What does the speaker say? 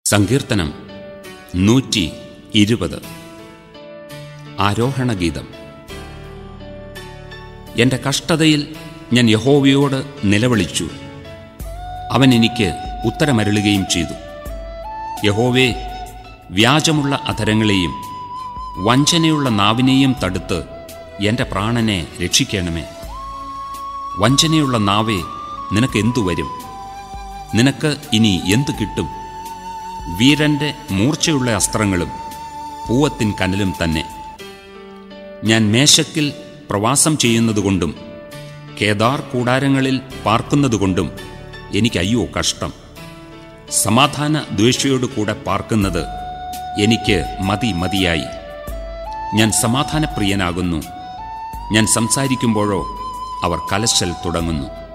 സങ്കീർത്തനം നൂറ്റി ഇരുപത് ആരോഹണഗീതം എൻ്റെ കഷ്ടതയിൽ ഞാൻ യഹോവയോട് നിലവിളിച്ചു അവൻ എനിക്ക് ഉത്തരമരുളുകയും ചെയ്തു യഹോവേ വ്യാജമുള്ള അധരങ്ങളെയും വഞ്ചനയുള്ള നാവിനെയും തടുത്ത് എൻ്റെ പ്രാണനെ രക്ഷിക്കണമേ വഞ്ചനയുള്ള നാവേ നിനക്ക് എന്തു വരും നിനക്ക് ഇനി എന്തു കിട്ടും വീരന്റെ മൂർച്ചയുള്ള അസ്ത്രങ്ങളും പൂവത്തിൻ കനലും തന്നെ ഞാൻ മേശക്കിൽ പ്രവാസം ചെയ്യുന്നതുകൊണ്ടും കേദാർ കൂടാരങ്ങളിൽ പാർക്കുന്നതുകൊണ്ടും എനിക്ക് അയ്യോ കഷ്ടം സമാധാന ദ്വേഷിയോട് കൂടെ പാർക്കുന്നത് എനിക്ക് മതി മതിയായി ഞാൻ സമാധാനപ്രിയനാകുന്നു ഞാൻ സംസാരിക്കുമ്പോഴോ അവർ കലശൽ തുടങ്ങുന്നു